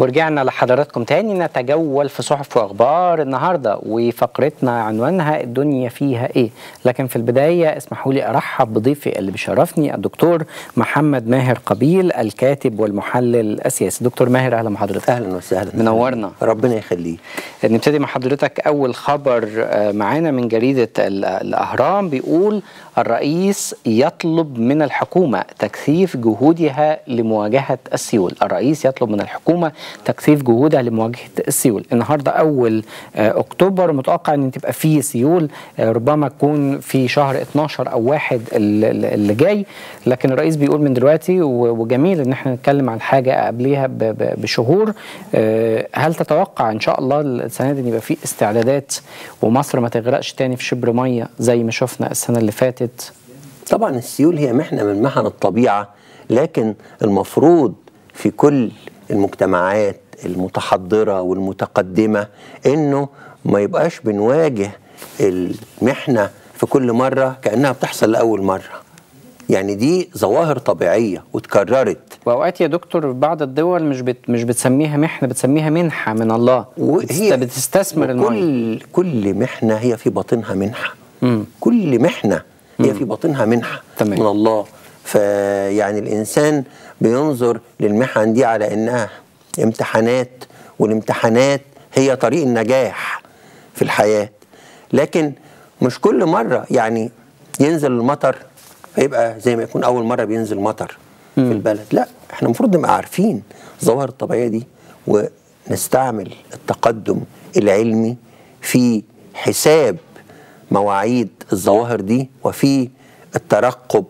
ورجعنا لحضراتكم تاني نتجول في صحف واخبار النهارده وفقرتنا عنوانها الدنيا فيها ايه لكن في البدايه اسمحوا لي ارحب بضيفي اللي بيشرفني الدكتور محمد ماهر قبيل الكاتب والمحلل السياسي دكتور ماهر اهلا بحضرتك اهلا وسهلا منورنا ربنا يخليك نبتدي مع حضرتك اول خبر معانا من جريده الاهرام بيقول الرئيس يطلب من الحكومه تكثيف جهودها لمواجهه السيول الرئيس يطلب من الحكومه تكثيف جهودها لمواجهه السيول النهارده اول اكتوبر متوقع ان تبقى فيه سيول ربما تكون في شهر 12 او واحد اللي جاي لكن الرئيس بيقول من دلوقتي وجميل ان احنا نتكلم عن حاجه قبليها بشهور هل تتوقع ان شاء الله السنه دي يبقى في استعدادات ومصر ما تغرقش تاني في شبر ميه زي ما شفنا السنه اللي فاتت طبعا السيول هي محنه من محن الطبيعه لكن المفروض في كل المجتمعات المتحضرة والمتقدمة انه ما يبقاش بنواجه المحنة في كل مرة كأنها بتحصل لأول مرة يعني دي ظواهر طبيعية وتكررت واوقات يا دكتور بعض الدول مش بت مش بتسميها محنه بتسميها منحه من الله وهي بتستثمر كل كل محنه هي في باطنها منحه مم. كل محنه هي مم. في باطنها منحه تمام. من الله فيعني الانسان بينظر للمحن دي على انها امتحانات والامتحانات هي طريق النجاح في الحياة لكن مش كل مرة يعني ينزل المطر فيبقى زي ما يكون أول مرة بينزل مطر م. في البلد لا احنا المفروض نبقى عارفين الظواهر الطبيعية دي ونستعمل التقدم العلمي في حساب مواعيد الظواهر دي وفي الترقب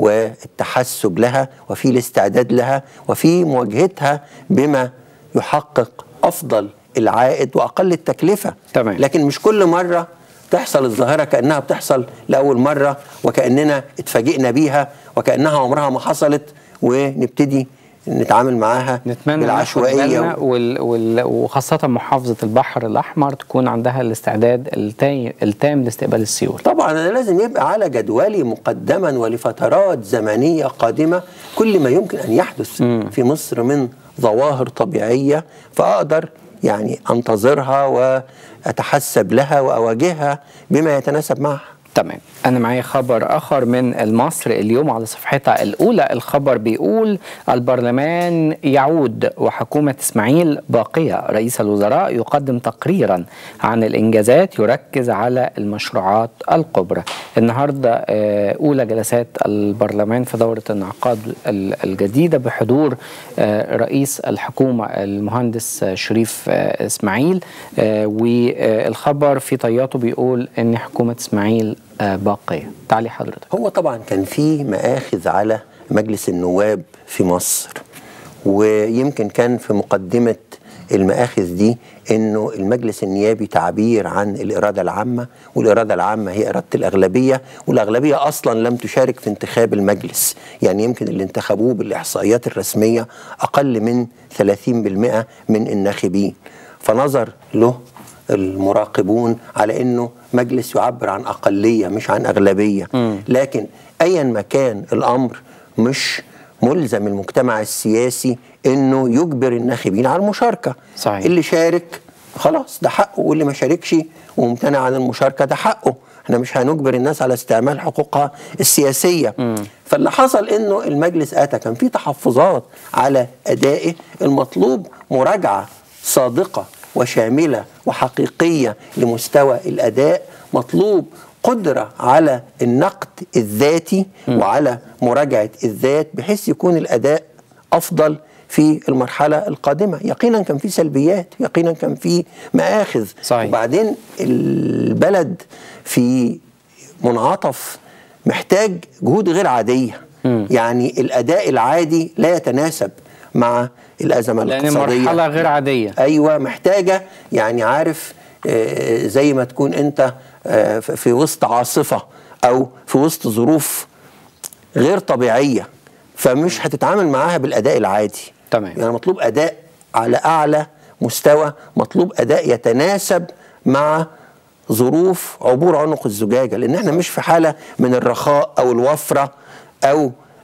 والتحسب لها وفي الاستعداد لها وفي مواجهتها بما يحقق افضل العائد واقل التكلفه تمام. لكن مش كل مره تحصل الظاهره كانها بتحصل لاول مره وكاننا اتفاجئنا بيها وكانها عمرها ما حصلت ونبتدي نتعامل معاها نتمنى بالعشوائيه وال... وال... وخاصه محافظه البحر الاحمر تكون عندها الاستعداد التام, التام لاستقبال السيول طبعا انا لازم يبقى على جدولي مقدما ولفترات زمنيه قادمه كل ما يمكن ان يحدث م. في مصر من ظواهر طبيعيه فاقدر يعني انتظرها واتحسب لها واواجهها بما يتناسب معها تمام أنا معايا خبر آخر من المصري اليوم على صفحتها الأولى الخبر بيقول البرلمان يعود وحكومة إسماعيل باقية رئيس الوزراء يقدم تقريرا عن الإنجازات يركز على المشروعات الكبرى النهاردة أولى جلسات البرلمان في دورة انعقاد الجديدة بحضور رئيس الحكومة المهندس شريف إسماعيل والخبر في طياته بيقول أن حكومة إسماعيل باقية تعالي حضرتك هو طبعا كان في مآخذ على مجلس النواب في مصر ويمكن كان في مقدمة المآخذ دي انه المجلس النيابي تعبير عن الإرادة العامة والإرادة العامة هي إرادة الأغلبية والأغلبية أصلا لم تشارك في انتخاب المجلس يعني يمكن اللي انتخبوه بالإحصائيات الرسمية أقل من 30% من الناخبين فنظر له المراقبون على انه مجلس يعبر عن اقليه مش عن اغلبيه م. لكن ايا ما كان الامر مش ملزم المجتمع السياسي انه يجبر الناخبين على المشاركه صحيح. اللي شارك خلاص ده حقه واللي ما شاركش وممتنع عن المشاركه ده حقه احنا مش هنجبر الناس على استعمال حقوقها السياسيه م. فاللي حصل انه المجلس اتى كان في تحفظات على ادائه المطلوب مراجعه صادقه وشامله وحقيقيه لمستوى الاداء مطلوب قدره على النقد الذاتي م. وعلى مراجعه الذات بحيث يكون الاداء افضل في المرحله القادمه يقينا كان في سلبيات يقينا كان في مآخذ صحيح. وبعدين البلد في منعطف محتاج جهود غير عاديه م. يعني الاداء العادي لا يتناسب مع الازمه لأن الاقتصاديه مرحلة غير عادية ايوه محتاجه يعني عارف آه، زي ما تكون انت آه، في وسط عاصفه او في وسط ظروف غير طبيعيه فمش هتتعامل معاها بالاداء العادي تمام يعني مطلوب اداء على اعلى مستوى مطلوب اداء يتناسب مع ظروف عبور عنق الزجاجه لان احنا مش في حاله من الرخاء او الوفره او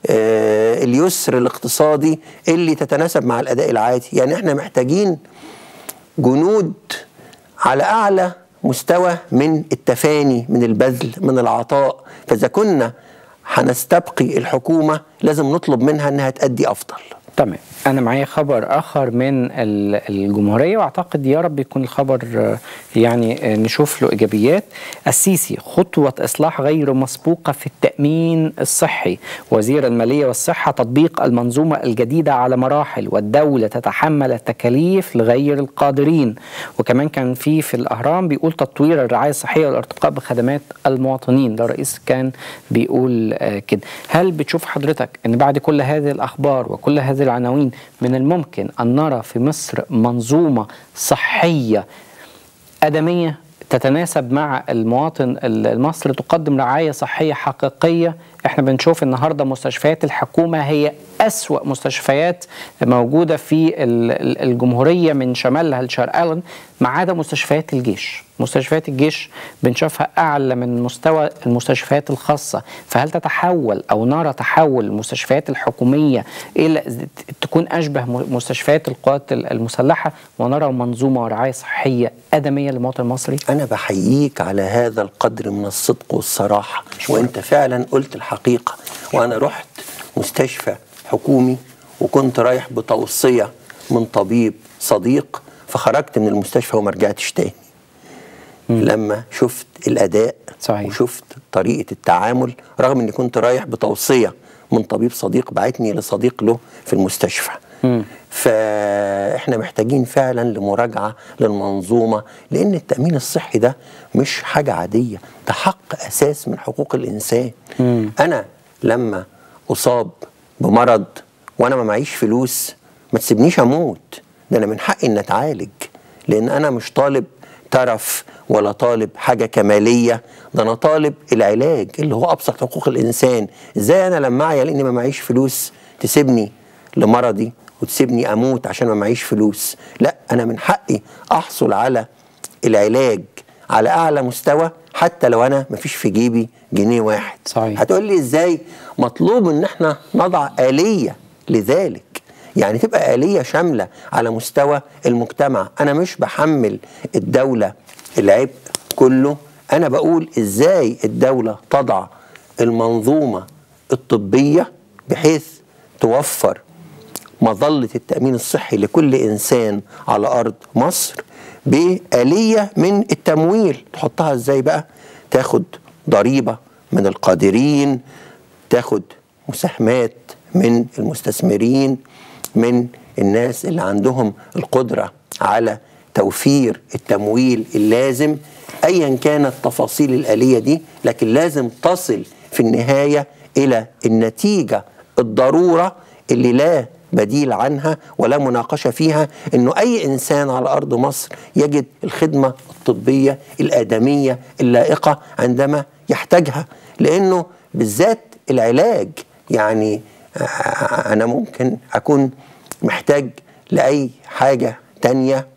آه، اليسر الاقتصادي اللي تتناسب مع الاداء العادي يعني احنا محتاجين جنود على اعلى مستوى من التفاني من البذل من العطاء فاذا كنا هنستبقي الحكومه لازم نطلب منها انها تأدي افضل تمام انا معايا خبر اخر من ال- الجمهوريه واعتقد يا رب يكون الخبر آه، يعني آه، نشوف له ايجابيات السيسي خطوه اصلاح غير مسبوقه في التامين الصحي وزير الماليه والصحه تطبيق المنظومه الجديده على مراحل والدوله تتحمل التكاليف لغير القادرين وكمان كان في في الاهرام بيقول تطوير الرعايه الصحيه والارتقاء بخدمات المواطنين ده الرئيس كان بيقول آه، كده هل بتشوف حضرتك ان بعد كل هذه الاخبار وكل هذه العناوين من الممكن ان نرى في مصر منظومه صحيه ادميه تتناسب مع المواطن المصري تقدم رعايه صحيه حقيقيه احنا بنشوف النهارده مستشفيات الحكومه هي اسوا مستشفيات موجوده في ال- ال- الجمهوريه من شمالها لشرقها ما عدا مستشفيات الجيش مستشفيات الجيش بنشوفها اعلى من مستوى المستشفيات الخاصه فهل تتحول او نرى تحول المستشفيات الحكوميه الى تكون اشبه م- مستشفيات القوات المسلحه ونرى منظومه ورعايه صحيه ادميه للمواطن المصري أنا بحييك على هذا القدر من الصدق والصراحة وأنت فعلا قلت الحقيقة وأنا رحت مستشفى حكومي وكنت رايح بتوصية من طبيب صديق فخرجت من المستشفى وما رجعتش تاني لما شفت الأداء صحيح. وشفت طريقة التعامل رغم أني كنت رايح بتوصية من طبيب صديق بعتني لصديق له في المستشفى فاحنا محتاجين فعلا لمراجعه للمنظومه لان التامين الصحي ده مش حاجه عاديه ده حق اساس من حقوق الانسان انا لما اصاب بمرض وانا ما معيش فلوس ما تسيبنيش اموت ده انا من حقي ان اتعالج لان انا مش طالب ترف ولا طالب حاجه كماليه ده انا طالب العلاج اللي هو ابسط حقوق الانسان ازاي انا لما اعيا لاني ما معيش فلوس تسيبني لمرضي وتسيبني اموت عشان ما معيش فلوس لا انا من حقي احصل على العلاج على اعلى مستوى حتى لو انا مفيش في جيبي جنيه واحد صحيح. هتقول لي ازاي مطلوب ان احنا نضع آلية لذلك يعني تبقى آلية شاملة على مستوى المجتمع أنا مش بحمل الدولة العبء كله أنا بقول إزاي الدولة تضع المنظومة الطبية بحيث توفر مظلة التأمين الصحي لكل إنسان على أرض مصر بآلية من التمويل تحطها إزاي بقى تاخد ضريبة من القادرين تاخد مساهمات من المستثمرين من الناس اللي عندهم القدرة على توفير التمويل اللازم ايا كانت تفاصيل الآلية دي لكن لازم تصل في النهاية إلى النتيجة الضرورة اللي لا بديل عنها ولا مناقشة فيها انه اي انسان على ارض مصر يجد الخدمة الطبية الادمية اللائقة عندما يحتاجها لانه بالذات العلاج يعني آه، انا ممكن اكون محتاج لاي حاجة تانية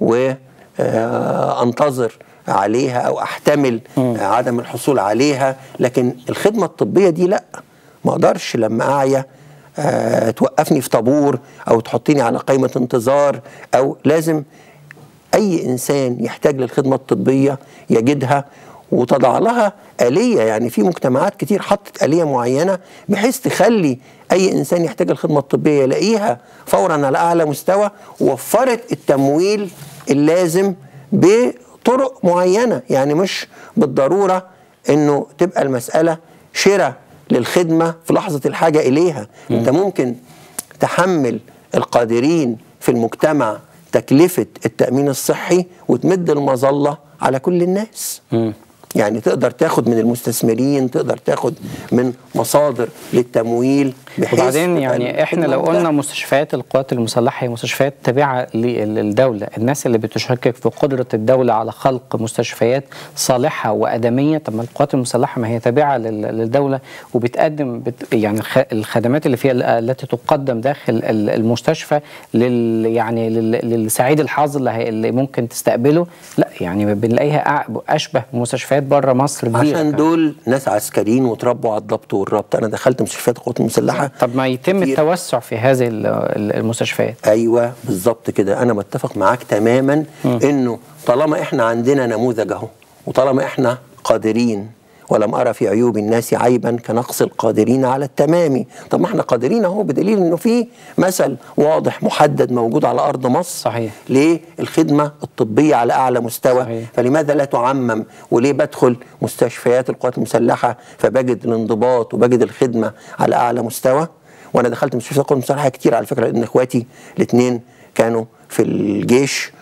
وانتظر عليها او احتمل عدم الحصول عليها لكن الخدمة الطبية دي لا ما اقدرش لما اعيا آه، توقفني في طابور او تحطيني على قائمه انتظار او لازم اي انسان يحتاج للخدمه الطبيه يجدها وتضع لها آلية يعني في مجتمعات كتير حطت آلية معينة بحيث تخلي أي إنسان يحتاج الخدمة الطبية يلاقيها فورا على أعلى مستوى ووفرت التمويل اللازم بطرق معينة يعني مش بالضرورة إنه تبقى المسألة شراء للخدمة في لحظة الحاجة إليها أنت ممكن تحمل القادرين في المجتمع تكلفة التأمين الصحي وتمد المظلة على كل الناس يعني تقدر تاخد من المستثمرين تقدر تاخد من مصادر للتمويل بحيث وبعدين تبقى يعني احنا لو الخدمة قلنا مستشفيات القوات المسلحه هي مستشفيات تابعه للدوله، الناس اللي بتشكك في قدره الدوله على خلق مستشفيات صالحه وادميه، طب ما القوات المسلحه ما هي تابعه لل- للدوله وبتقدم بت يعني الخ- الخدمات اللي فيها التي تقدم داخل ال- المستشفى لل يعني لل- للسعيد الحظ اللي, هي اللي ممكن تستقبله، لا يعني بنلاقيها أع- اشبه بمستشفيات مستشفيات بره مصر كبيره عشان كمان. دول ناس عسكريين وتربوا على الضبط والربط انا دخلت مستشفيات القوات المسلحه طب ما يتم كتير. التوسع في هذه ال- ال- المستشفيات ايوه بالظبط كده انا متفق معاك تماما انه طالما احنا عندنا نموذج اهو وطالما احنا قادرين ولم ارى في عيوب الناس عيبا كنقص القادرين على التمام طب ما احنا قادرين اهو بدليل انه في مثل واضح محدد موجود على ارض مصر صحيح. للخدمه الطبيه على اعلى مستوى صحيح. فلماذا لا تعمم وليه بدخل مستشفيات القوات المسلحه فبجد الانضباط وبجد الخدمه على اعلى مستوى وانا دخلت مستشفيات القوات المسلحه كتير على فكره لان اخواتي الاثنين كانوا في الجيش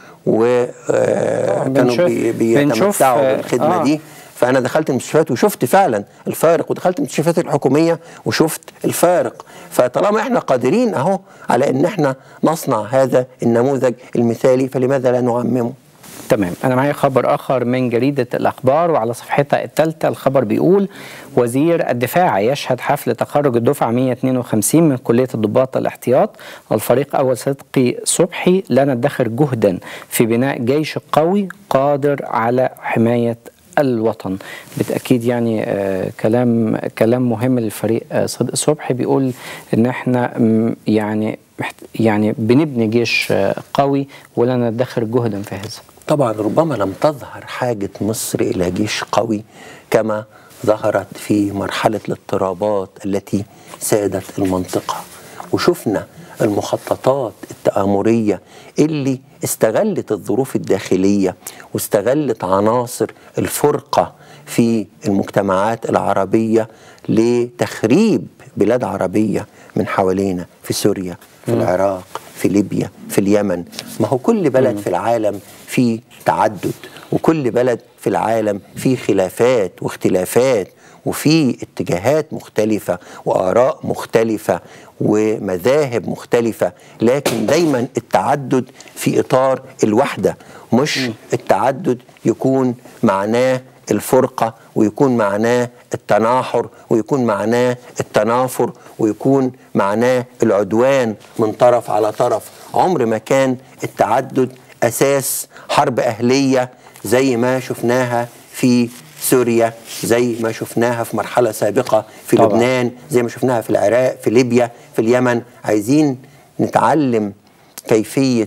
وكانوا بنشوف- بي بنشوف، بيتمتعوا آه، بالخدمه آه. دي فانا دخلت المستشفيات وشفت فعلا الفارق ودخلت المستشفيات الحكوميه وشفت الفارق فطالما احنا قادرين اهو على ان احنا نصنع هذا النموذج المثالي فلماذا لا نعممه تمام انا معايا خبر اخر من جريده الاخبار وعلى صفحتها الثالثه الخبر بيقول وزير الدفاع يشهد حفل تخرج الدفعه 152 من كليه الضباط الاحتياط والفريق اول صدقي صبحي لا ندخر جهدا في بناء جيش قوي قادر على حمايه الوطن بالتاكيد يعني آه كلام كلام مهم للفريق آه صدق صبحي بيقول ان احنا م، يعني محت- يعني بنبني جيش آه قوي ولا ندخر جهدا في هذا طبعا ربما لم تظهر حاجة مصر إلى جيش قوي كما ظهرت في مرحلة الاضطرابات التي سادت المنطقة وشفنا المخططات التآمرية اللي استغلت الظروف الداخلية واستغلت عناصر الفرقة في المجتمعات العربية لتخريب بلاد عربية من حوالينا في سوريا في العراق في ليبيا في اليمن ما هو كل بلد في العالم فيه تعدد وكل بلد في العالم فيه خلافات واختلافات وفي اتجاهات مختلفة وآراء مختلفة ومذاهب مختلفة لكن دايما التعدد في إطار الوحدة مش التعدد يكون معناه الفرقة ويكون معناه التناحر ويكون معناه التنافر ويكون معناه العدوان من طرف على طرف عمر ما كان التعدد أساس حرب أهلية زي ما شفناها في سوريا زي ما شفناها في مرحلة سابقة في طبعا. لبنان زي ما شفناها في العراق في ليبيا في اليمن عايزين نتعلم كيفية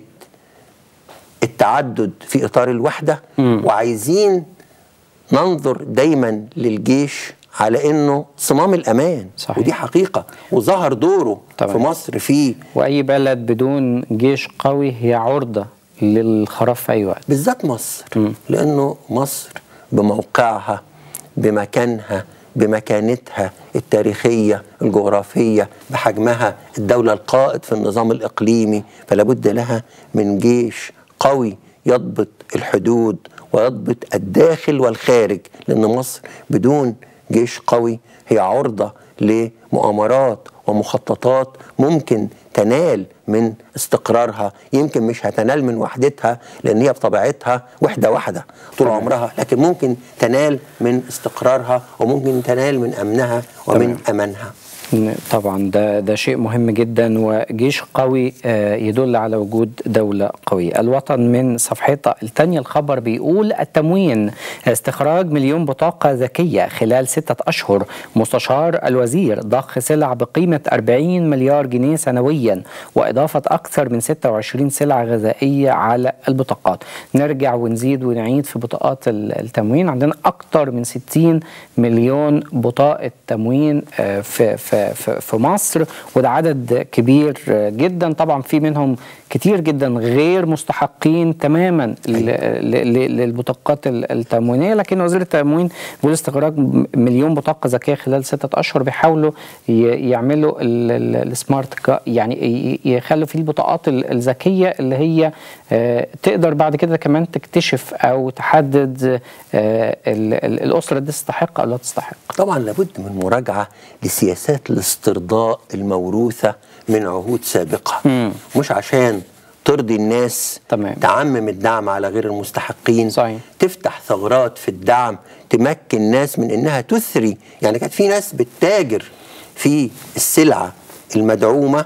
التعدد في اطار الوحده وعايزين ننظر دايما للجيش على انه صمام الامان صحيح. ودي حقيقه وظهر دوره طبعا. في مصر في واي بلد بدون جيش قوي هي عرضه للخراب في اي وقت بالذات مصر لانه مصر بموقعها بمكانها بمكانتها التاريخيه الجغرافيه بحجمها الدوله القائد في النظام الاقليمي فلا بد لها من جيش قوي يضبط الحدود ويضبط الداخل والخارج لان مصر بدون جيش قوي هي عرضه لمؤامرات ومخططات ممكن تنال من استقرارها يمكن مش هتنال من وحدتها لان هي بطبيعتها وحده واحده طول عمرها لكن ممكن تنال من استقرارها وممكن تنال من امنها ومن امانها طبعا ده ده شيء مهم جدا وجيش قوي آه، يدل على وجود دولة قوية الوطن من صفحتها الثانية الخبر بيقول التموين استخراج مليون بطاقة ذكية خلال ستة أشهر مستشار الوزير ضخ سلع بقيمة 40 مليار جنيه سنويا وإضافة أكثر من 26 سلعة غذائية على البطاقات نرجع ونزيد ونعيد في بطاقات ال- التموين عندنا أكثر من 60 مليون بطاقة تموين آه، في في في في مصر وده عدد كبير آه، جدا طبعا في منهم كتير جدا غير مستحقين تماما ل- ل- ل- للبطاقات ال- التموينيه لكن وزير التموين بيقول استخراج م- مليون بطاقه ذكيه خلال ستة اشهر بيحاولوا ي- يعملوا ال- ال- السمارت كا- يعني ي- يخلوا في البطاقات ال- الذكيه اللي هي آه، تقدر بعد كده كمان تكتشف او تحدد آه، ال- ال- الاسره دي تستحق او لا تستحق طبعا لابد من مراجعه لسياسات الاسترضاء الموروثه من عهود سابقه مم. مش عشان ترضي الناس تمام. تعمم الدعم على غير المستحقين صحيح. تفتح ثغرات في الدعم تمكن الناس من انها تثري يعني كانت في ناس بتتاجر في السلعه المدعومه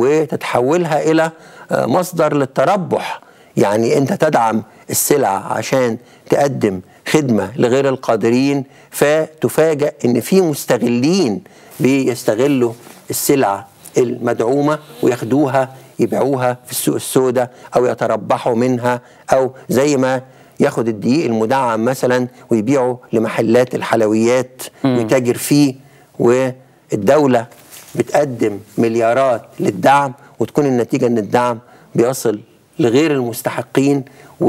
وتتحولها الى آه، مصدر للتربح يعني انت تدعم السلعه عشان تقدم خدمه لغير القادرين فتفاجأ ان في مستغلين بيستغلوا السلعه المدعومه وياخدوها يبيعوها في السوق السوداء او يتربحوا منها او زي ما ياخد الدقيق المدعم مثلا ويبيعه لمحلات الحلويات ويتاجر فيه والدوله بتقدم مليارات للدعم وتكون النتيجه ان الدعم بيصل لغير المستحقين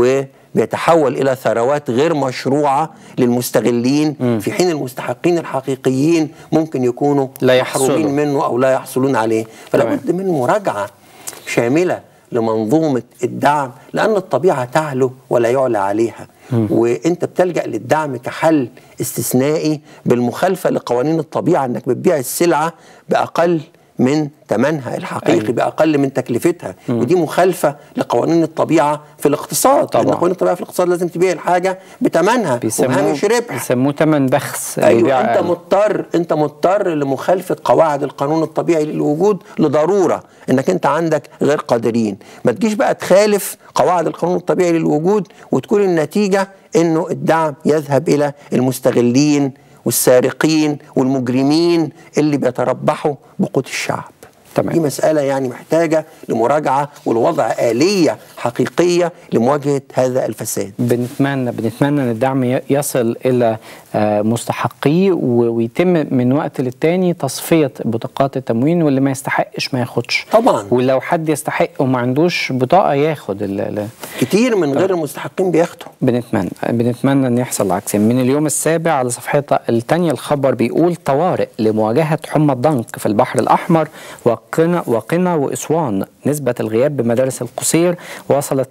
وبيتحول الى ثروات غير مشروعه للمستغلين م. في حين المستحقين الحقيقيين ممكن يكونوا لا محرومين يحصلوا. منه او لا يحصلون عليه فلا تمام. بد من مراجعه شامله لمنظومه الدعم لان الطبيعه تعلو ولا يعلى عليها وانت بتلجا للدعم كحل استثنائي بالمخالفه لقوانين الطبيعه انك بتبيع السلعه باقل من ثمنها الحقيقي أيوة. أيوة. باقل من تكلفتها مم. ودي مخالفه لقوانين الطبيعه في الاقتصاد طبعا. لان قوانين الطبيعه في الاقتصاد لازم تبيع الحاجه بثمنها بيسموه وبهامش ربح بيسموه تمن بخس ايوه بيبيع انت أقل. مضطر انت مضطر لمخالفه قواعد القانون الطبيعي للوجود لضروره انك انت عندك غير قادرين ما تجيش بقى تخالف قواعد القانون الطبيعي للوجود وتكون النتيجه انه الدعم يذهب الى المستغلين والسارقين والمجرمين اللي بيتربحوا بقوت الشعب تمام. دي مسألة يعني محتاجة لمراجعة والوضع آلية حقيقية لمواجهة هذا الفساد بنتمنى بنتمنى ان الدعم ي- يصل الى آه، مستحقيه و- ويتم من وقت للتاني تصفيه بطاقات التموين واللي ما يستحقش ما ياخدش طبعا ولو حد يستحق وما عندوش بطاقه ياخد ال- ال- كتير من غير المستحقين بياخدوا بنتمنى بنتمنى ان يحصل العكس من اليوم السابع على صفحتها الثانيه الخبر بيقول طوارئ لمواجهه حمى الضنك في البحر الاحمر وقنا وقنا واسوان نسبه الغياب بمدارس القصير وصلت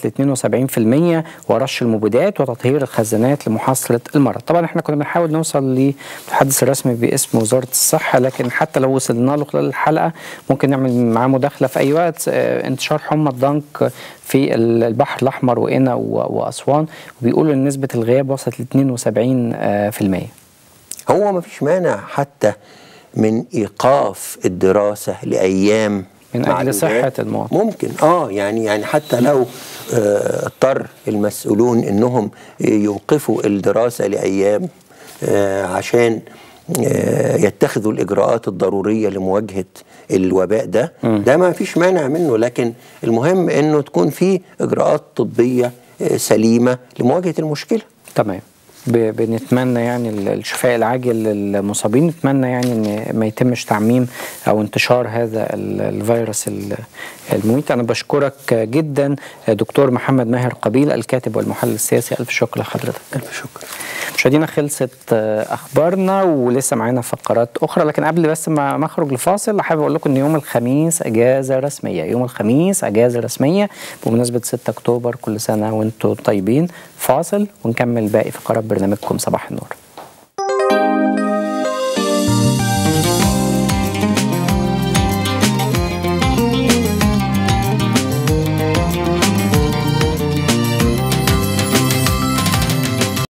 ل 72% ورش المبيدات وتطهير الخزانات لمحاصره المرض طبعا احنا كنا بنحاول نوصل للمتحدث الرسمي باسم وزاره الصحه لكن حتى لو وصلنا له خلال الحلقه ممكن نعمل معاه مداخله في اي وقت آه، انتشار حمى الضنك في البحر الاحمر وقنا و- واسوان وبيقولوا ان نسبه الغياب وصلت ل 72% آه، في المية. هو ما فيش مانع حتى من ايقاف الدراسه لايام من أجل معدودات. صحة المواطن. ممكن اه يعني يعني حتى لو آه، اضطر المسؤولون انهم يوقفوا الدراسه لايام آه، عشان آه، يتخذوا الاجراءات الضروريه لمواجهه الوباء ده ده ما فيش مانع منه لكن المهم انه تكون في اجراءات طبيه آه، سليمه لمواجهه المشكله تمام ب- بنتمنى يعني ال- الشفاء العاجل للمصابين نتمنى يعني ان ما يتمش تعميم او انتشار هذا ال- الفيروس ال- المميت انا بشكرك جدا دكتور محمد ماهر قبيل الكاتب والمحلل السياسي الف شكر لحضرتك الف شكر مشاهدينا خلصت آه، اخبارنا ولسه معانا فقرات اخرى لكن قبل بس ما ما اخرج لفاصل حابب اقول لكم ان يوم الخميس اجازه رسميه يوم الخميس اجازه رسميه بمناسبه 6 اكتوبر كل سنه وانتم طيبين فاصل ونكمل باقي فقرات برنامجكم صباح النور